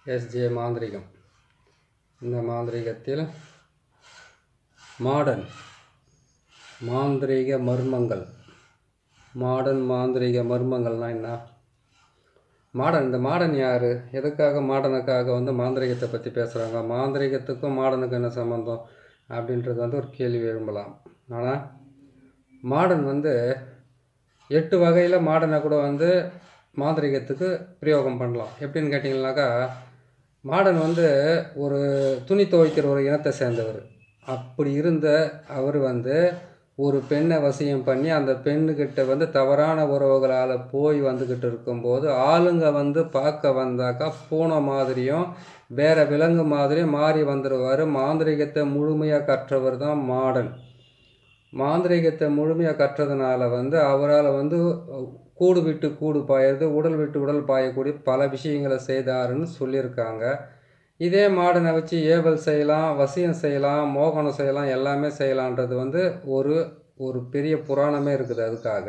SJ மாந்திரிகம் இந்த மாந்திரிகத்தில் modern மாந்திரீக மர்மங்கள் மாடன் மாந்திரீக மர்மங்கள்னால் என்ன மாடன் இந்த மாடன் யார் எதுக்காக மாடனுக்காக வந்து மாந்திரிகத்தை பற்றி பேசுகிறாங்க மாந்திரிகத்துக்கும் மாடனுக்கும் என்ன சம்மந்தம் அப்படின்றது வந்து ஒரு கேள்வி எழும்பலாம் ஆனால் மாடன் வந்து எட்டு வகையில் மாடனை கூட வந்து மாந்திரிகத்துக்கு பிரயோகம் பண்ணலாம் எப்படின்னு கேட்டிங்கனாக்கா மாடன் வந்து ஒரு துணி துவைக்கிற ஒரு இனத்தை சேர்ந்தவர் அப்படி இருந்த அவர் வந்து ஒரு பெண்ணை வசியம் பண்ணி அந்த பெண்ணுக்கிட்ட வந்து தவறான உறவுகளால் போய் வந்துக்கிட்டு இருக்கும்போது ஆளுங்க வந்து பார்க்க வந்தாக்கா பூனை மாதிரியும் வேற விலங்கு மாதிரியும் மாறி வந்துடுவார் மாந்திரிகத்தை முழுமையாக கற்றவர் தான் மாடன் மாந்திரிகத்தை முழுமையாக கற்றதுனால வந்து அவரால் வந்து கூடு விட்டு கூடு பாயறது உடல் விட்டு உடல் பாயக்கூடிய பல விஷயங்களை செய்தாருன்னு சொல்லியிருக்காங்க இதே மாடனை வச்சு ஏவல் செய்யலாம் வசியம் செய்யலாம் மோகனம் செய்யலாம் எல்லாமே செய்யலான்றது வந்து ஒரு ஒரு பெரிய புராணமே இருக்குது அதுக்காக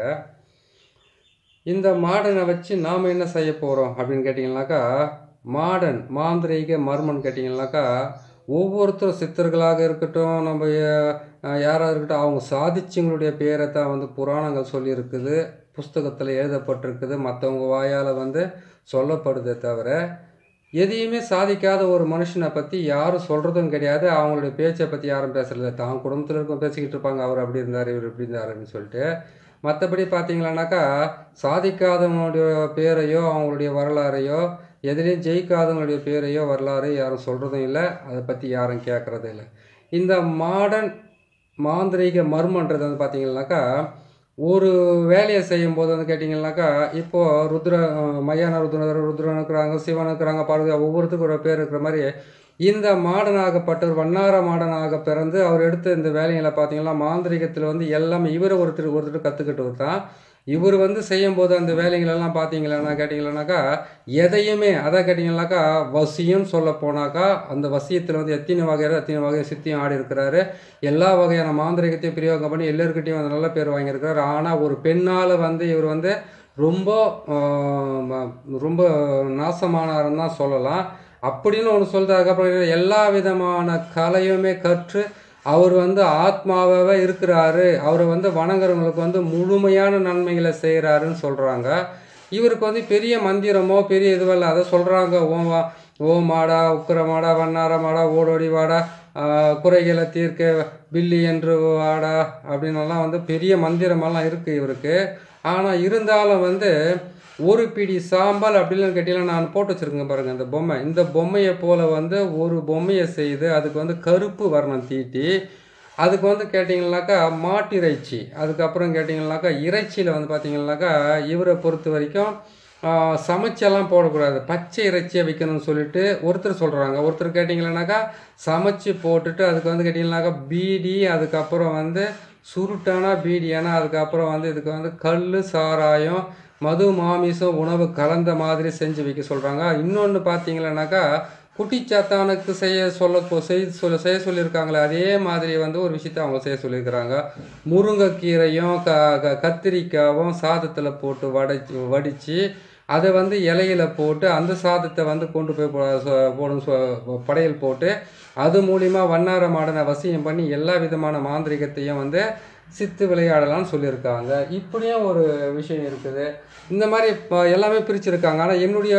இந்த மாடனை வச்சு நாம் என்ன செய்ய போகிறோம் அப்படின்னு கேட்டிங்கனாக்கா மாடன் மாந்திரீக மர்மன் கேட்டிங்கனாக்கா ஒவ்வொருத்தரும் சித்தர்களாக இருக்கட்டும் நம்ம அஹ், யாராக இருக்கட்டும் அவங்க சாதிச்சவங்களுடைய பேரை தான் வந்து புராணங்கள் சொல்லியிருக்குது புஸ்தகத்தில் எழுதப்பட்டிருக்குது மற்றவங்க வாயால் வந்து சொல்லப்படுதே தவிர எதையுமே சாதிக்காத ஒரு மனுஷனை பற்றி யாரும் சொல்கிறதும் கிடையாது அவங்களுடைய பேச்சை பற்றி யாரும் பேசுறதில்ல தான் குடும்பத்தில் இருக்க பேசிக்கிட்டு இருப்பாங்க அவர் அப்படி இருந்தார் இவர் இப்படி இருந்தாருன்னு சொல்லிட்டு மற்றபடி பார்த்தீங்களானாக்கா சாதிக்காதவங்களுடைய பேரையோ அவங்களுடைய வரலாறையோ எதுலேயும் ஜெயிக்காதவங்களுடைய பேரையோ வரலாறு யாரும் சொல்கிறதும் இல்லை அதை பற்றி யாரும் கேட்குறதும் இல்லை இந்த மாடர்ன் மாந்திரீக மர்மன்றது வந்து பார்த்தீங்கன்னாக்கா ஒரு வேலையை செய்யும்போது வந்து கேட்டிங்கன்னாக்கா இப்போது ருத்ர அஹ், மயான ருத்ரர் ருத்ரன் இருக்கிறாங்க சிவன் இருக்கிறாங்க பார்வதி ஒவ்வொருத்துக்கும் ஒரு பேர் இருக்கிற மாதிரி இந்த மாடனாகப்பட்டவர் வண்ணார மாடனாக பிறந்து அவர் எடுத்த இந்த வேலைகளை பார்த்தீங்கன்னா மாந்திரிகத்தில் வந்து எல்லாமே இவர் ஒருத்தர் ஒருத்தர் கற்றுக்கிட்டவர் தான் இவர் வந்து செய்யும்போது அந்த வேலைகளெல்லாம் பார்த்தீங்களா கேட்டிங்களானாக்கா எதையுமே அதை கேட்டிங்கனாக்கா வசியம் சொல்ல போனாக்கா அந்த வசியத்தில் வந்து எத்தனை வகையில் எத்தனை வகை சித்தியும் ஆடி இருக்கிறாரு எல்லா வகையான மாந்திரிகத்தையும் பிரயோகம் பண்ணி எல்லாருக்கிட்டையும் வந்து நல்ல பேர் வாங்கியிருக்கிறாரு ஆனால் ஒரு பெண்ணால் வந்து இவர் வந்து ரொம்ப ஆஹ், ம- ரொம்ப நாசமானாருன்னு தான் சொல்லலாம் அப்படின்னு ஒன்று சொல்லிட்டு அதுக்கப்புறம் எல்லா விதமான கலையுமே கற்று அவர் வந்து ஆத்மாவாகவே இருக்கிறாரு அவர் வந்து வணங்குறவங்களுக்கு வந்து முழுமையான நன்மைகளை செய்கிறாருன்னு சொல்கிறாங்க இவருக்கு வந்து பெரிய மந்திரமோ பெரிய இதுவல்ல அதை சொல்கிறாங்க ஓம் வா- ஓம் மாடா உக்கிர மாடா வண்ணார மாடா ஓடோடி வாடா ஆஹ், குறைகளை தீர்க்க பில்லி என்று வாடா அப்படின்னெல்லாம் வந்து பெரிய மந்திரமெல்லாம் இருக்குது இவருக்கு ஆனால் இருந்தாலும் வந்து ஒரு பிடி சாம்பல் அப்படின்னு கேட்டீங்கன்னா நான் போட்டு வச்சுருக்கேன் பாருங்கள் இந்த பொம்மை இந்த பொம்மையை போல் வந்து ஒரு பொம்மையை செய்து அதுக்கு வந்து கருப்பு வர்ணம் தீட்டி அதுக்கு வந்து கேட்டிங்கனாக்கா மாட்டிறைச்சி அதுக்கப்புறம் கேட்டிங்கனாக்கா இறைச்சியில் வந்து பார்த்தீங்கன்னாக்கா இவரை பொறுத்த வரைக்கும் ஆஹ், சமைச்செல்லாம் போடக்கூடாது பச்சை இறைச்சியை வைக்கணும்னு சொல்லிட்டு ஒருத்தர் சொல்கிறாங்க ஒருத்தர் கேட்டிங்கன்னாக்கா சமைச்சு போட்டுட்டு அதுக்கு வந்து கேட்டிங்கனாக்கா பீடி அதுக்கப்புறம் வந்து சுருட்டான பீடியானா அதுக்கப்புறம் வந்து இதுக்கு வந்து கல் சாராயம் மது மாமிசம் உணவு கலந்த மாதிரி செஞ்சு வைக்க சொல்கிறாங்க இன்னொன்று பார்த்தீங்கன்னாக்கா குட்டிச்சாத்தானுக்கு செய்ய சொல்ல போ- செய்ய சொல்ல செய்ய சொல்லியிருக்காங்களே அதே மாதிரி வந்து ஒரு விஷயத்தை அவங்க செய்ய சொல்லியிருக்கிறாங்க முருங்கைக்கீரையும் க க கத்திரிக்காயும் சாதத்தில் போட்டு வடைச்சி வடித்து அதை வந்து இலையில போட்டு அந்த சாதத்தை வந்து கொண்டு போய் போ- சொ- போடும் சொ- படையல் போட்டு அது மூலிமா வண்ணார மாடனை வசியம் பண்ணி எல்லா விதமான மாந்திரிகத்தையும் வந்து சித்து விளையாடலாம்னு சொல்லியிருக்காங்க இப்படியும் ஒரு விஷயம் இருக்குது இந்த மாதிரி இப்போ எல்லாமே பிரிச்சிருக்காங்க ஆனால் என்னுடைய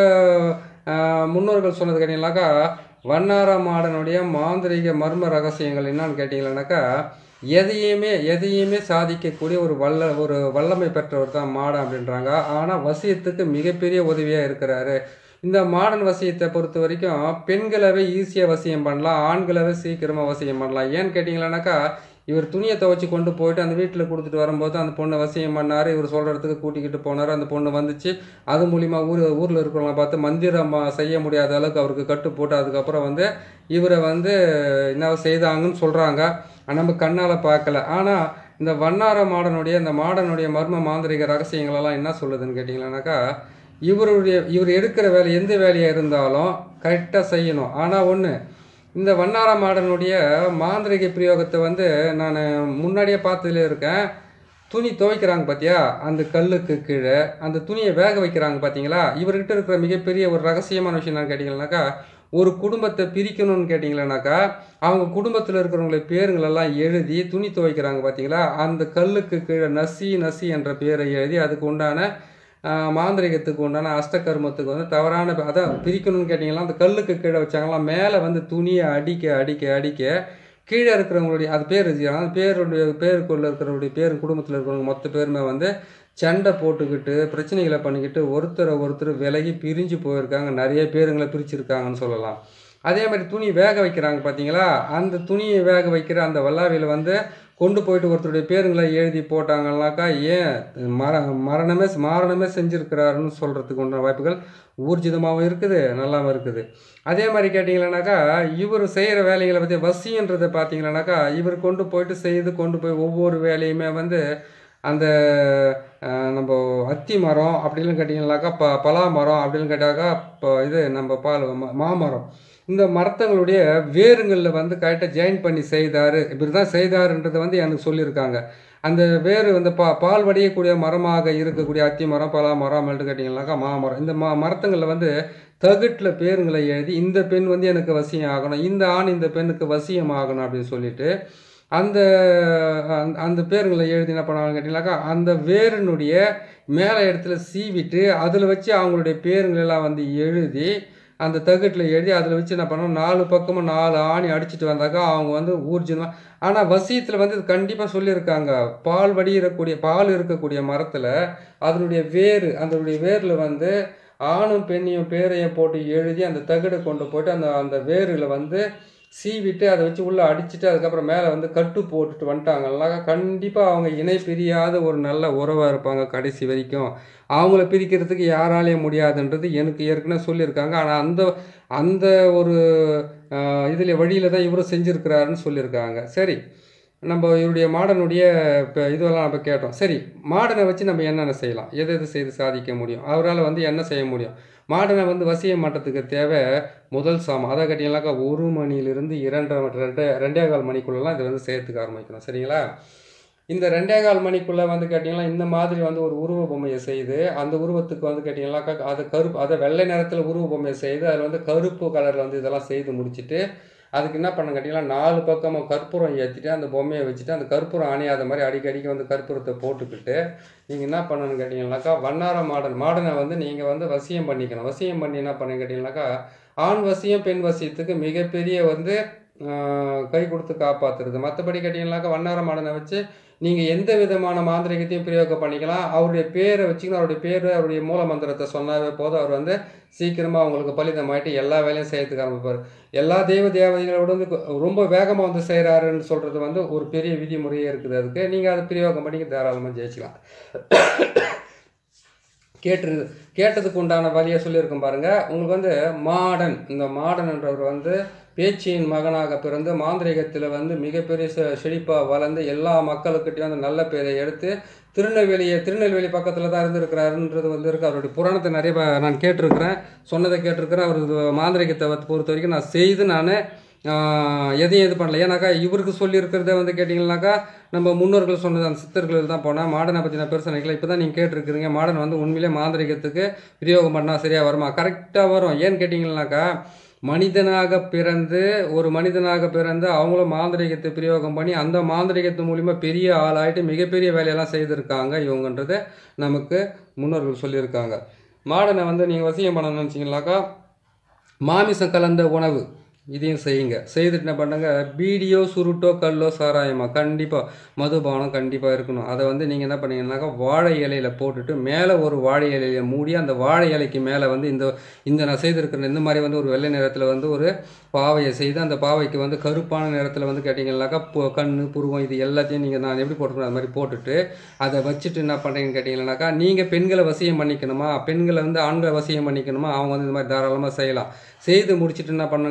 ஆஹ், முன்னோர்கள் சொன்னது கேட்டீங்கன்னாக்கா வண்ணார மாடனுடைய மாந்திரிக மர்ம ரகசியங்கள் என்னன்னு கேட்டிங்கன்னாக்கா எதையுமே எதையுமே சாதிக்கக்கூடிய ஒரு வல்ல ஒரு வல்லமை பெற்றவர் தான் மாடன் அப்படின்றாங்க ஆனால் வசியத்துக்கு மிகப்பெரிய உதவியாக இருக்கிறாரு இந்த மாடன் வசியத்தை பொறுத்த வரைக்கும் பெண்களவே ஈஸியாக வசியம் பண்ணலாம் ஆண்களவே சீக்கிரமாக வசியம் பண்ணலாம் ஏன்னு கேட்டிங்களானாக்கா இவர் துணியை துவைச்சி கொண்டு போயிட்டு அந்த வீட்டில் கொடுத்துட்டு வரும்போது அந்த பொண்ணை வசியம் பண்ணார் இவர் சொல்கிற இடத்துக்கு கூட்டிக்கிட்டு போனார் அந்த பொண்ணு வந்துச்சு அது மூலிமா ஊர் ஊரில் இருக்கிறவங்க பார்த்து மந்திரம் ஆ, செய்ய முடியாத அளவுக்கு அவருக்கு கட்டு போட்டு அதுக்கப்புறம் வந்து இவரை வந்து என்ன செய்தாங்கன்னு சொல்கிறாங்க நம்ம கண்ணால் பார்க்கல ஆனால் இந்த வண்ணார மாடனுடைய இந்த மாடனுடைய மர்ம மாந்திரிக ரகசியங்களெல்லாம் என்ன சொல்லுதுன்னு கேட்டிங்களானாக்கா இவருடைய இவர் எடுக்கிற வேலை எந்த வேலையாக இருந்தாலும் கரெக்டாக செய்யணும் ஆனால் ஒன்று இந்த வண்ணார மாடனுடைய மாந்திரிக பிரயோகத்தை வந்து நான் முன்னாடியே பார்த்ததுல இருக்கேன் துணி துவைக்கிறாங்க பார்த்தியா அந்த கல்லுக்கு கீழே அந்த துணியை வேக வைக்கிறாங்க பார்த்தீங்களா இவர்கிட்ட இருக்கிற மிகப்பெரிய ஒரு ரகசியமான விஷயம் என்னன்னு கேட்டிங்கன்னாக்கா ஒரு குடும்பத்தை பிரிக்கணும்னு கேட்டிங்களேனாக்கா அவங்க குடும்பத்தில் இருக்கிறவங்களுடைய பேருங்களெல்லாம் எழுதி துணி துவைக்கிறாங்க பார்த்தீங்களா அந்த கல்லுக்கு கீழே நசி நசி என்ற பேரை எழுதி அதுக்கு உண்டான ஆஹ், மாந்திரிகத்துக்கு உண்டான அஷ்டகர்மத்துக்கு வந்து தவறான ப- அதான் பிரிக்கணும்னு கேட்டிங்கன்னா அந்த கல்லுக்கு கீழே வச்சாங்களாம் மேலே வந்து துணியை அடிக்க அடிக்க அடிக்க கீழே இருக்கிறவங்களுடைய அது பேர் வச்சுக்கிறாங்க அந்த பேருடைய பேருக்குள்ள இருக்கிறவங்களுடைய பேர் குடும்பத்தில் இருக்கிறவங்க மொத்த பேருமே வந்து சண்டை போட்டுக்கிட்டு பிரச்சனைகளை பண்ணிக்கிட்டு ஒருத்தரை ஒருத்தர் விலகி பிரிஞ்சு போயிருக்காங்க நிறைய பேருங்களை பிரிச்சிருக்காங்கன்னு சொல்லலாம் அதே மாதிரி துணி வேக வைக்கிறாங்க பார்த்தீங்களா அந்த துணியை வேக வைக்கிற அந்த வல்லாவியில் வந்து கொண்டு போயிட்டு ஒருத்தருடைய பேருங்களை எழுதி போட்டாங்கன்னாக்கா ஏன் மர மரணமே மாரணமே செஞ்சுருக்கிறாருன்னு சொல்கிறதுக்கு உண்டான வாய்ப்புகள் ஊர்ஜிதமாகவும் இருக்குது நல்லாவும் இருக்குது அதே மாதிரி கேட்டிங்களேனாக்கா இவர் செய்கிற வேலைகளை பற்றி வசின்றதை பார்த்தீங்களேனாக்கா இவர் கொண்டு போயிட்டு செய்து கொண்டு போய் ஒவ்வொரு வேலையுமே வந்து அந்த அஹ், நம்ம அத்தி மரம் அப்படின்னு கேட்டிங்கனாக்கா ப பலா மரம் அப்படின்னு கேட்டாக்கா இப்போ இது நம்ம பால் ம- மாமரம் இந்த மரத்தங்களுடைய வேருங்களில் வந்து கரெக்டாக ஜாயின் பண்ணி செய்தார் இப்படி தான் செய்தாருன்றதை வந்து எனக்கு சொல்லியிருக்காங்க அந்த வேர் வந்து பா பால் வடியக்கூடிய மரமாக இருக்கக்கூடிய அத்தி மரம் பலா மரம் அப்படின்ட்டு கேட்டிங்கனாக்கா மாமரம் இந்த ம மரத்தங்களில் வந்து தகுட்டில் பேருங்களை எழுதி இந்த பெண் வந்து எனக்கு வசியம் ஆகணும் இந்த ஆண் இந்த பெண்ணுக்கு வசியம் ஆகணும் அப்படின்னு சொல்லிட்டு அந்த அந்த- அந்த பேருங்களை எழுதி என்ன பண்ணாங்கன்னு கேட்டிங்கனாக்கா அந்த வேரினுடைய மேலே இடத்துல சீவிட்டு அதில் வச்சு அவங்களுடைய பேருங்களெல்லாம் வந்து எழுதி அந்த தகுட்டில் எழுதி அதில் வச்சு என்ன பண்ணணும் நாலு பக்கமும் நாலு ஆணி அடிச்சிட்டு வந்தாக்கா அவங்க வந்து ஊர்ஜிதமாக ஆனால் வசியத்தில் வந்து இது கண்டிப்பாக சொல்லியிருக்காங்க பால் வடியிறக்கூடிய பால் இருக்கக்கூடிய மரத்தில் அதனுடைய வேர் அதனுடைய வேரில் வந்து ஆணும் பெண்ணையும் பேரையும் போட்டு எழுதி அந்த தகடை கொண்டு போயிட்டு அந்த அந்த வேரில் வந்து சீவிட்டு அதை வச்சு உள்ளே அடிச்சுட்டு அதுக்கப்புறம் மேலே வந்து கட்டு போட்டுட்டு வந்துட்டாங்கன்னா கண்டிப்பாக அவங்க இணை பிரியாத ஒரு நல்ல உறவாக இருப்பாங்க கடைசி வரைக்கும் அவங்கள பிரிக்கிறதுக்கு யாராலையும் முடியாதுன்றது எனக்கு ஏற்கனவே சொல்லியிருக்காங்க ஆனால் அந்த அந்த ஒரு இதில் வழியில் தான் இவரும் செஞ்சுருக்கிறாருன்னு சொல்லியிருக்காங்க சரி நம்ம இவருடைய மாடனுடைய இப்போ இதெல்லாம் நம்ம கேட்டோம் சரி மாடனை வச்சு நம்ம என்னென்ன செய்யலாம் எது எது செய்து சாதிக்க முடியும் அவரால் வந்து என்ன செய்ய முடியும் மாடனை வந்து வசிய மாட்டத்துக்கு தேவை முதல் சாமம் அதை கட்டிங்கனாக்கா ஒரு மணிலிருந்து இரண்டரை மணி ரெண்டே ரெண்டே கால் மணிக்குள்ளெல்லாம் இதை வந்து செய்யறதுக்கு ஆரம்பிக்கணும் சரிங்களா இந்த ரெண்டே கால் மணிக்குள்ளே வந்து கேட்டிங்கன்னா இந்த மாதிரி வந்து ஒரு உருவ பொம்மையை செய்து அந்த உருவத்துக்கு வந்து கேட்டிங்கனாக்கா அது கருப்பு அதை வெள்ளை நிறத்தில் உருவ பொம்மையை செய்து அதில் வந்து கருப்பு கலரில் வந்து இதெல்லாம் செய்து முடிச்சுட்டு அதுக்கு என்ன பண்ண கேட்டிங்கன்னா நாலு பக்கமும் கற்பூரம் ஏற்றிட்டு அந்த பொம்மையை வச்சுட்டு அந்த கற்பூரம் அணியாத மாதிரி அடிக்கடிக்கு வந்து கற்பூரத்தை போட்டுக்கிட்டு நீங்கள் என்ன பண்ணணும்னு கேட்டிங்கனாக்கா வண்ணார மாடன் மாடனை வந்து நீங்கள் வந்து வசியம் பண்ணிக்கணும் வசியம் பண்ணி என்ன பண்ணு கேட்டிங்கனாக்கா ஆண் வசியம் பெண் வசியத்துக்கு மிகப்பெரிய வந்து ஆஹ், கை கொடுத்து காப்பாற்றுறது மற்றபடி கேட்டிங்கனாக்கா வண்ணார மாடனை வச்சு நீங்கள் எந்த விதமான மாந்திரிகத்தையும் பிரயோகம் பண்ணிக்கலாம் அவருடைய பேரை வச்சுக்கணும் அவருடைய பேர் அவருடைய மூல மந்திரத்தை சொன்னாவே போதும் அவர் வந்து சீக்கிரமாக அவங்களுக்கு பலிதமாயிட்டு எல்லா வேலையும் செய்யறதுக்கு ஆரம்பிப்பார் எல்லா தெய்வ தேவதைகளோட வந்து ரொம்ப வேகமாக வந்து செய்கிறாருன்னு சொல்கிறது வந்து ஒரு பெரிய விதிமுறையே இருக்குது அதுக்கு நீங்கள் அதை பிரயோகம் பண்ணி தாராளமாக ஜெயிச்சுக்கலாம் கேட்டு கேட்டதுக்கு உண்டான வழியை சொல்லியிருக்கோம் பாருங்க உங்களுக்கு வந்து மாடன் இந்த மாடன்ன்றவர் வந்து பேச்சியின் மகனாக பிறந்து மாந்திரீகத்தில் வந்து மிகப்பெரிய செ செழிப்பாக வளர்ந்து எல்லா மக்களுக்கிட்டையும் வந்து நல்ல பேரை எடுத்து திருநெல்வேலியை திருநெல்வேலி பக்கத்தில் தான் இருந்திருக்கிறாருன்றது வந்து இருக்கு அவருடைய புராணத்தை நிறைய ப- நான் கேட்டிருக்கிறேன் சொன்னதை கேட்டிருக்கிறேன் அவர் மாந்திரீகத்தை வந்து பொறுத்த வரைக்கும் நான் செய்து நான் ஆஹ் எதையும் இது பண்ணல ஏன்னாக்கா இவருக்கு சொல்லியிருக்கிறத வந்து கேட்டிங்கன்னாக்கா நம்ம முன்னோர்கள் சொன்னது அந்த சித்தர்கள் தான் போனால் மாடனை பற்றி நான் பெருசாக நினைக்கல இப்போ தான் நீங்கள் கேட்டிருக்கிறீங்க மாடன் வந்து உண்மையிலே மாந்திரிகத்துக்கு பிரயோகம் பண்ணால் சரியாக வருமா கரெக்டாக வரும் ஏன்னு கேட்டிங்கன்னாக்கா மனிதனாக பிறந்து ஒரு மனிதனாக பிறந்து அவங்களும் மாந்திரிகத்தை பிரயோகம் பண்ணி அந்த மாந்திரிகத்து மூலிமா பெரிய ஆளாயிட்டு மிகப்பெரிய வேலையெல்லாம் செய்திருக்காங்க இவங்கன்றதை நமக்கு முன்னோர்கள் சொல்லியிருக்காங்க மாடனை வந்து நீங்கள் வசியம் பண்ணணும்னு நினச்சிங்கனாக்கா மாமிசம் கலந்த உணவு இதையும் செய்யுங்க செய்துட்டு என்ன பண்ணுங்க பீடியோ சுருட்டோ கல்லோ சாராயமா கண்டிப்பாக மதுபானம் கண்டிப்பாக இருக்கணும் அதை வந்து நீங்கள் என்ன பண்ணீங்கன்னாக்கா வாழை இலையில போட்டுட்டு மேலே ஒரு வாழை இலையில மூடி அந்த வாழை இலைக்கு மேலே வந்து இந்த இந்த நான் செய்திருக்கிற இந்த மாதிரி வந்து ஒரு வெள்ளை நிறத்தில் வந்து ஒரு பாவையை செய்து அந்த பாவைக்கு வந்து கருப்பான நிறத்தில் வந்து கேட்டிங்கன்னாக்கா பு- கண்ணு புருவம் இது எல்லாத்தையும் நீங்கள் நான் எப்படி போட்டுக்கணும் அது மாதிரி போட்டுட்டு அதை வச்சுட்டு என்ன பண்ணுறீங்கன்னு கேட்டிங்கன்னாக்கா நீங்கள் பெண்களை வசியம் பண்ணிக்கணுமா பெண்களை வந்து ஆண்களை வசியம் பண்ணிக்கணுமா அவங்க வந்து இந்த மாதிரி தாராளமாக செய்யலாம் செய்து முடிச்சுட்டு என்ன பண்ணணும்னு கேட்டிங்கன்னாக்கா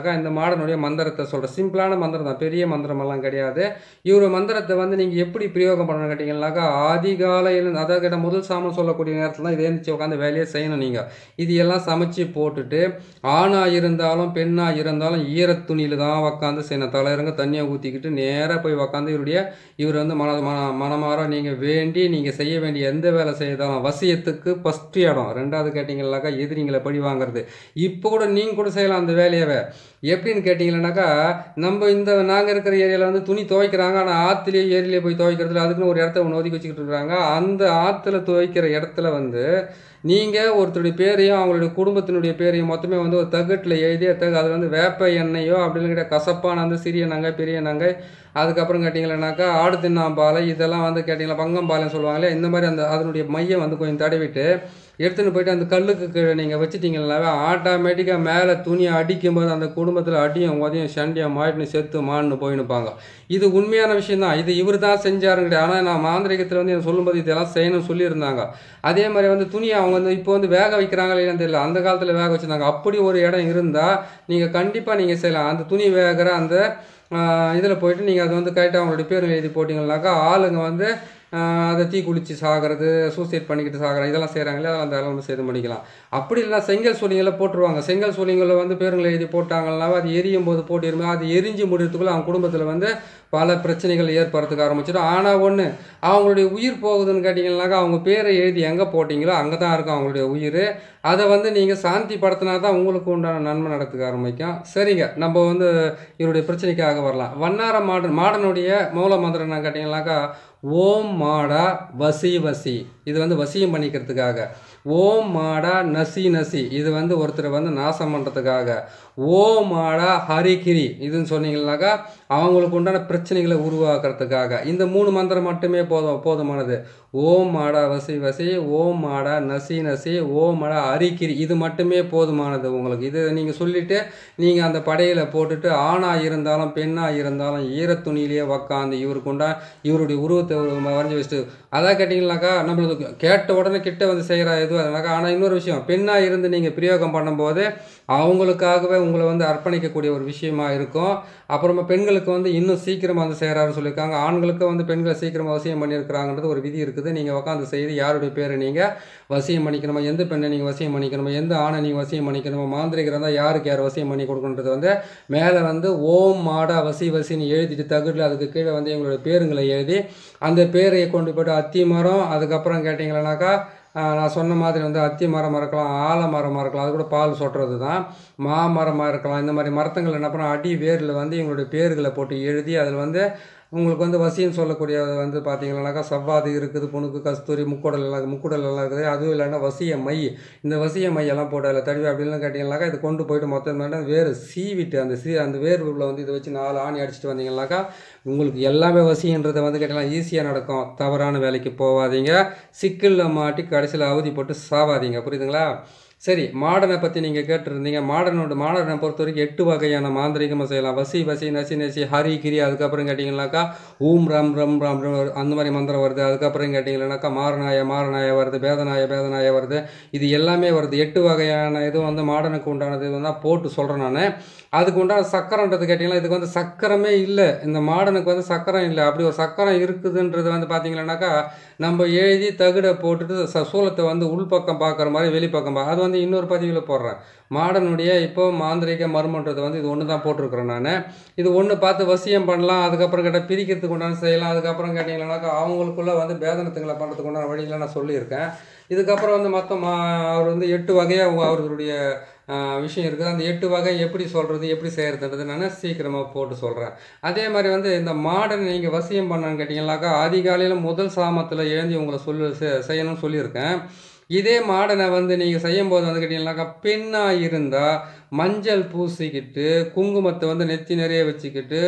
கேட்டிங்கனாக்கா இந்த மாடனுடைய மந்திரத்தை சொல்கிறேன் சிம்பிளான மந்திரம் தான் பெரிய மந்திரமெல்லாம் கிடையாது இவர் மந்திரத்தை வந்து நீங்கள் எப்படி பிரயோகம் பண்ணணும் கேட்டிங்கனாக்கா அதிகாலையில் அதாவது கேட்ட முதல் சாமம் சொல்லக்கூடிய நேரத்தில் தான் இதே இருந்துச்சு உட்காந்து வேலையை செய்யணும் நீங்கள் இது எல்லாம் சமைச்சு போட்டுட்டு ஆணாக இருந்தாலும் பெண்ணாக இருந்தாலும் ஈரத்துணியில் தான் உக்காந்து செய்யணும் தலையிறங்க தண்ணியை ஊற்றிக்கிட்டு நேராக போய் உக்காந்து இவருடைய இவர் வந்து மன மன மனமாற நீங்கள் வேண்டி நீங்கள் செய்ய வேண்டிய எந்த வேலை செய்தாலும் வசியத்துக்கு ஃபஸ்ட்டு இடம் ரெண்டாவது கேட்டிங்கனாக்கா எதிரிங்களை பழி வாங்குறது இப்போ கூட நீங்கள் கூட செய்யலாம் அந்த வேலையவே எப்படின்னு கேட்டிங்கன்னாக்கா நம்ம இந்த நாங்கள் இருக்கிற ஏரியாவில் வந்து துணி துவைக்கிறாங்க ஆனால் ஆற்றுலேயே ஏரியிலே போய் துவைக்கிறதுல அதுக்குன்னு ஒரு இடத்த ஒன்று ஒதுக்கி வச்சுக்கிட்டு இருக்கிறாங்க அந்த ஆற்றுல துவைக்கிற இடத்துல வந்து நீங்கள் ஒருத்தருடைய பேரையும் அவங்களுடைய குடும்பத்தினுடைய பேரையும் மொத்தமே வந்து ஒரு தகட்டில் எழுதி தகு அதில் வந்து வேப்ப எண்ணெயோ அப்படின்னு கிடையாது கசப்பான அந்த சிறிய நங்கை பெரிய நங்கை அதுக்கப்புறம் கேட்டிங்களேனாக்கா ஆடு தின்னாம்பாலை இதெல்லாம் வந்து கேட்டிங்களா பங்கம்பாலைன்னு சொல்லுவாங்களே இந்த மாதிரி அந்த அதனுடைய மையம் வந்து கொஞ்சம் தடவிட்டு எடுத்துன்னு போயிட்டு அந்த கல்லுக்கு கீழே நீங்கள் வச்சிட்டிங்கனாவே ஆட்டோமேட்டிக்காக மேலே துணியை அடிக்கும்போது அந்த குடும்பத்தில் அடியும் உதயம் சண்டியம் மாட்டினு செத்து மான்னு போயினுப்பாங்க இது உண்மையான விஷயம் தான் இது இவர் தான் செஞ்சாருங்கிட்ட ஆனால் நான் மாந்திரிகத்தில் வந்து எனக்கு சொல்லும்போது இதெல்லாம் செய்யணும்னு சொல்லியிருந்தாங்க அதே மாதிரி வந்து துணியை அவங்க வந்து இப்போ வந்து வேக வைக்கிறாங்களா இல்லைன்னு தெரியல அந்த காலத்தில் வேக வச்சுருந்தாங்க அப்படி ஒரு இடம் இருந்தால் நீங்கள் கண்டிப்பாக நீங்கள் செய்யலாம் அந்த துணி வேகிற அந்த இதில் போயிட்டு நீங்கள் அதை வந்து கரெக்டாக அவங்களுடைய பேர் எழுதி போட்டிங்கனாக்கா ஆளுங்க வந்து ஆஹ் அதை தீ குளிச்சு சாகிறது சூசைட் பண்ணிக்கிட்டு சாகிறது இதெல்லாம் செய்கிறாங்களே அதெல்லாம் அந்த அளவு செய்து முடிக்கலாம் அப்படி இல்லைனா செங்கல் சூழிங்களை போட்டுருவாங்க செங்கல் சூழிங்களில் வந்து பேருங்களை எழுதி போட்டாங்கன்னா அது எரியும் போது போட்டிருமே அது எரிஞ்சு முடியறதுக்குள்ளே அவங்க குடும்பத்தில் வந்து பல பிரச்சனைகள் ஏற்படுறதுக்கு ஆரம்பிச்சிடும் ஆனால் ஒன்று அவங்களுடைய உயிர் போகுதுன்னு கேட்டிங்கன்னாக்கா அவங்க பேரை எழுதி எங்கே போட்டிங்களோ அங்கே தான் இருக்கும் அவங்களுடைய உயிர் அதை வந்து நீங்கள் சாந்தி படுத்தினா தான் உங்களுக்கு உண்டான நன்மை நடத்துக்க ஆரம்பிக்கும் சரிங்க நம்ம வந்து இவருடைய பிரச்சனைக்காக வரலாம் வண்ணார மாடன் மாடனுடைய மூல மந்திரம் என்ன கேட்டிங்கன்னாக்கா ஓம் மாடா வசி வசி இது வந்து வசியம் பண்ணிக்கிறதுக்காக ஓம் மாடா நசி நசி இது வந்து ஒருத்தரை வந்து நாசம் பண்ணுறதுக்காக ஓம் மாடா ஹரிகிரி இதுன்னு சொன்னீங்கன்னாக்கா அவங்களுக்கு உண்டான பிரச்சனைகளை உருவாக்குறதுக்காக இந்த மூணு மந்திரம் மட்டுமே போதும் போதுமானது ஓம் மாடா வசி வசி ஓம் மாடா நசி நசி ஓம் மாடா அரிக்கிரி இது மட்டுமே போதுமானது உங்களுக்கு இது நீங்கள் சொல்லிவிட்டு நீங்கள் அந்த படையில் போட்டுட்டு ஆணாக இருந்தாலும் பெண்ணாக இருந்தாலும் ஈரத்துணியிலேயே உக்காந்து இவருக்கு உண்டா இவருடைய உருவத்தை வரைஞ்சி வச்சுட்டு அதான் கேட்டிங்கனாக்கா நம்மளுக்கு கேட்ட உடனே கிட்ட வந்து செய்கிற இது அதனாக்கா ஆனால் இன்னொரு விஷயம் பெண்ணாக இருந்து நீங்கள் பிரயோகம் பண்ணும்போது அவங்களுக்காகவே உங்களை வந்து அர்ப்பணிக்கக்கூடிய ஒரு விஷயமா இருக்கும் அப்புறமா பெண்களுக்கு வந்து இன்னும் சீக்கிரமாக வந்து செய்கிறாருன்னு சொல்லியிருக்காங்க ஆண்களுக்கு வந்து பெண்களை சீக்கிரமாக வசியம் பண்ணியிருக்கிறாங்கன்றது ஒரு விதி இருக்குது நீங்கள் உட்காந்து செய்து யாருடைய பேரை நீங்கள் வசியம் பண்ணிக்கணுமோ எந்த பெண்ணை நீங்கள் வசியம் பண்ணிக்கணுமோ எந்த ஆணை நீங்கள் வசியம் பண்ணிக்கணுமோ மாந்திரிகர் இருந்தால் யாருக்கு யார் வசியம் பண்ணி கொடுக்கணுன்றது வந்து மேலே வந்து ஓம் மாடா வசி வசின்னு எழுதிட்டு தகுடில் அதுக்கு கீழே வந்து எங்களுடைய பேருங்களை எழுதி அந்த பேரை கொண்டு போய்ட்டு அத்தி மரம் அதுக்கப்புறம் கேட்டிங்களேனாக்கா ஆஹ் நான் சொன்ன மாதிரி வந்து அத்தி மரமாக இருக்கலாம் ஆலமரமாக இருக்கலாம் அது கூட பால் சொட்டுறது தான் மாமரமாக இருக்கலாம் இந்த மாதிரி மரத்துங்கள் என்ன பண்ண அடி வேரில் வந்து எங்களுடைய பேர்களை போட்டு எழுதி அதில் வந்து உங்களுக்கு வந்து வசியம் சொல்லக்கூடிய வந்து பார்த்தீங்கன்னாக்கா சவ்வாது இருக்குது புணுக்கு கஸ்தூரி முக்குடல் எல்லாம் முக்குடல் எல்லாம் இருக்குது அதுவும் இல்லைன்னா வசிய மை இந்த வசிய மையெல்லாம் போட்டு அதில் தடவி அப்படின்லாம் கேட்டிங்கனாக்கா இது கொண்டு போயிட்டு மொத்தம் மேடம் வேறு சீவிட்டு அந்த சீ அந்த வேர் உள்ள வந்து இதை வச்சு நாலு ஆணி அடிச்சுட்டு வந்தீங்கன்னாக்கா உங்களுக்கு எல்லாமே வசியன்றதை வந்து கேட்டிங்கன்னா ஈஸியாக நடக்கும் தவறான வேலைக்கு போகாதீங்க சிக்கலில் மாட்டி கடைசியில் அவதிப்பட்டு சாவாதீங்க புரியுதுங்களா சரி மாடனை பற்றி நீங்கள் கேட்டிருந்தீங்க மாடனோட மாடனை பொறுத்த வரைக்கும் எட்டு வகையான மாந்திரிகமாக செய்யலாம் வசி வசி நசி நசி ஹரி கிரி அதுக்கப்புறம் கேட்டிங்கனாக்கா ஊம் ரம் ரம் ரம் ரம் வரு- அந்த மாதிரி மந்திரம் வருது அதுக்கப்புறம் கேட்டிங்கன்னாக்கா மாரநாய மாரநாய வருது பேதநாய பேதநாய வருது இது எல்லாமே வருது எட்டு வகையான இது வந்து மாடனுக்கு உண்டானது இது தான் போட்டு சொல்கிறேன் நான் அதுக்கு உண்டான சக்கரன்றது கேட்டிங்கன்னா இதுக்கு வந்து சக்கரமே இல்லை இந்த மாடனுக்கு வந்து சக்கரம் இல்லை அப்படி ஒரு சக்கரம் இருக்குதுன்றது வந்து பார்த்தீங்கன்னாக்கா நம்ம எழுதி தகுடை போட்டுட்டு ச சூலத்தை வந்து உள்பக்கம் பார்க்குற மாதிரி வெளிப்பக்கம் பா அது வந்து இன்னொரு பதிவில் போடுறேன் மாடனுடைய இப்போ மாந்திரிக மர்மன்றது வந்து இது ஒன்று தான் போட்டிருக்கிறேன் நான் இது ஒன்று பார்த்து வசியம் பண்ணலாம் அதுக்கப்புறம் கேட்டால் பிரிக்கிறதுக்கு உண்டான செய்யலாம் அதுக்கப்புறம் கேட்டிங்கன்னாக்கா அவங்களுக்குள்ள வந்து பேதனத்துங்களை பண்ணுறதுக்கு உண்டான வழிகளை நான் சொல்லியிருக்கேன் இதுக்கப்புறம் வந்து மொத்தம் மா- அவர் வந்து எட்டு வகையாக அவர்களுடைய ஆஹ், விஷயம் இருக்குது அந்த எட்டு வகை எப்படி சொல்கிறது எப்படி செய்கிறதுன்றது நான் சீக்கிரமாக போட்டு சொல்கிறேன் அதே மாதிரி வந்து இந்த மாடனை நீங்கள் வசியம் பண்ணணும்னு கேட்டிங்கனாக்கா அதிகாலையில் முதல் சாமத்தில் எழுந்தி உங்களை சொல்லு செ- செய்யணும்னு சொல்லியிருக்கேன் இதே மாடனை வந்து நீங்கள் செய்யும்போது வந்து கேட்டிங்கனாக்கா பெண்ணாக இருந்தால் மஞ்சள் பூசிக்கிட்டு குங்குமத்தை வந்து நெத்தி நிறைய வச்சுக்கிட்டு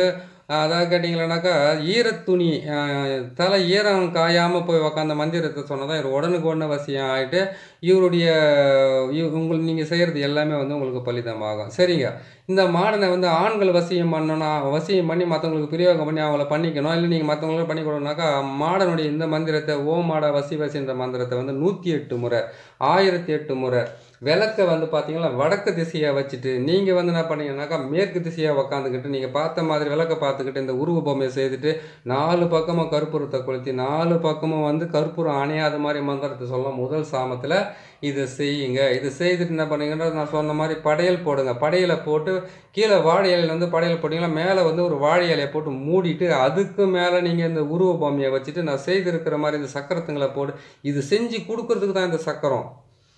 அதாவது கேட்டிங்களானாக்கா ஈரத்துணி அஹ், தலை ஈரம் காயாமல் போய் உக்காந்த மந்திரத்தை சொன்னதான் இவர் உடனுக்கு உடனே வசியம் ஆகிட்டு இவருடைய இவ் உங்களுக்கு நீங்கள் செய்கிறது எல்லாமே வந்து உங்களுக்கு பலிதமாகும் சரிங்க இந்த மாடனை வந்து ஆண்கள் வசியம் பண்ணணும் வசியம் பண்ணி மற்றவங்களுக்கு பிரயோகம் பண்ணி அவங்கள பண்ணிக்கணும் இல்லை நீங்கள் மற்றவங்களுக்கு பண்ணி கொடுக்கணுனாக்கா மாடனுடைய இந்த மந்திரத்தை ஓ மாட வசி வசின்ற மந்திரத்தை வந்து நூற்றி எட்டு முறை ஆயிரத்தி எட்டு முறை விளக்க வந்து பார்த்தீங்கன்னா வடக்கு திசையை வச்சுட்டு நீங்கள் வந்து என்ன பண்ணீங்கன்னாக்கா மேற்கு திசையாக உக்காந்துக்கிட்டு நீங்கள் பார்த்த மாதிரி விளக்க பார்த்துக்கிட்டு இந்த உருவ பொம்மையை செய்துட்டு நாலு பக்கமும் கற்பூரத்தை கொளுத்தி நாலு பக்கமும் வந்து கற்பூரம் அணையாத மாதிரி மந்திரத்தை சொல்லலாம் முதல் சாமத்தில் இதை செய்யுங்க இது செய்துட்டு என்ன பண்ணீங்கன்னா நான் சொன்ன மாதிரி படையல் போடுங்க படையலை போட்டு கீழே வாழை இலையில வந்து படையல் போட்டிங்கன்னா மேலே வந்து ஒரு வாழை இலையை போட்டு மூடிட்டு அதுக்கு மேலே நீங்கள் இந்த உருவ பொம்மையை வச்சுட்டு நான் செய்திருக்கிற மாதிரி இந்த சக்கரத்துங்களை போட்டு இது செஞ்சு கொடுக்கறதுக்கு தான் இந்த சக்கரம்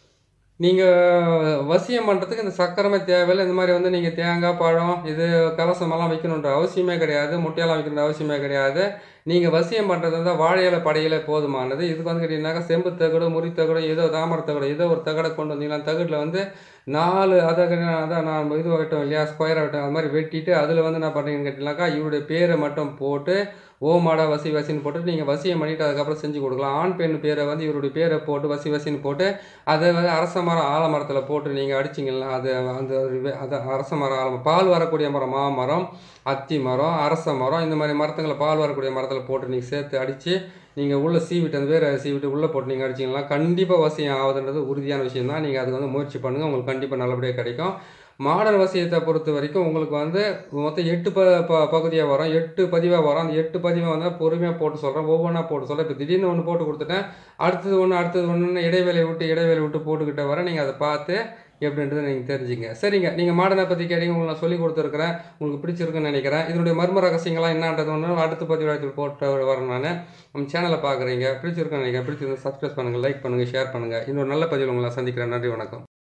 நீங்கள் வசியம் பண்ணுறதுக்கு இந்த சக்கரமே தேவையில்லை இந்த மாதிரி வந்து நீங்கள் தேங்காய் பழம் இது கலசமெல்லாம் வைக்கணுன்ற அவசியமே கிடையாது முட்டையெல்லாம் வைக்கணுன்ற அவசியமே கிடையாது நீங்கள் வசியம் பண்ணுறது வந்து வாழையில படையில போதுமானது இதுக்கு வந்து கேட்டிங்கனாக்கா செம்பு தகடு முறி தகடு ஏதோ தாமரை தகடு ஏதோ ஒரு தகடை கொண்டு வந்தீங்கன்னா தகடில் வந்து நாலு அதை அதான் நான் இது வெட்டும் இல்லையா ஸ்கொயராக வெட்டும் அது மாதிரி வெட்டிட்டு அதில் வந்து என்ன பண்ணுறீங்கன்னு கேட்டிங்கனாக்கா இவருடைய பேரை மட்டும் போட்டு ஓ மாடா வசி வசின்னு போட்டு நீங்கள் வசியம் பண்ணிவிட்டு அதுக்கப்புறம் செஞ்சு கொடுக்கலாம் ஆண் பெண் பேரை வந்து இவருடைய பேரை போட்டு வசி வசின்னு போட்டு அதை வந்து அரச மரம் ஆலமரத்தில் போட்டு நீங்கள் அடிச்சிங்கன்னா அது அந்த ஒரு- அது அரச மரம் ஆலம் பால் வரக்கூடிய மரம் மாமரம் அத்தி மரம் அரச மரம் இந்த மாதிரி மரத்துங்களை பால் வரக்கூடிய மரத்தில் போட்டு நீங்கள் சேர்த்து அடித்து நீங்கள் உள்ளே சீவிட்டு அந்த வேரை சீவிட்டு உள்ளே போட்டு நீங்கள் அடிச்சிங்கன்னா கண்டிப்பாக வசியம் ஆகுதுன்றது உறுதியான விஷயம் தான் நீங்கள் அதுக்கு வந்து முயற்சி பண்ணுங்கள் உங்களுக்கு கண்டிப்பாக நல்லபடியாக கிடைக்கும் மாடல் வசியத்தை பொறுத்த வரைக்கும் உங்களுக்கு வந்து மொத்தம் எட்டு ப ப பகுதியாக வரும் எட்டு பதிவாக வரும் அந்த எட்டு பதிவாக வந்து பொறுமையாக போட்டு சொல்கிறேன் ஒவ்வொன்றா போட்டு சொல்கிறேன் இப்போ திடீர்னு ஒன்று போட்டு கொடுத்துட்டேன் அடுத்தது ஒன்று அடுத்தது ஒன்று இடைவேளை விட்டு இடைவேளை விட்டு போட்டுக்கிட்ட வர நீங்கள் அதை பார்த்து எப்படின்றத நீங்கள் தெரிஞ்சுங்க சரிங்க நீங்கள் மாடனை பற்றி கேட்டீங்க உங்களுக்கு நான் சொல்லி கொடுத்துருக்குறேன் உங்களுக்கு பிடிச்சிருக்குன்னு நினைக்கிறேன் இதனுடைய மர்ம ரகசியங்கள்லாம் என்னன்றது ஒன்று அடுத்த பதிவு போட்டு வரேன் நான் நம்ம சேனலை பார்க்குறீங்க பிடிச்சிருக்குன்னு நினைக்கிறேன் பிடிச்சிருந்து சப்ஸ்கிரைப் பண்ணுங்கள் லைக் பண்ணுங்கள் ஷேர் பண்ணுங்கள் இன்னொரு நல்ல பதிவில் உங்களை சந்திக்கிறேன் நன்றி வணக்கம்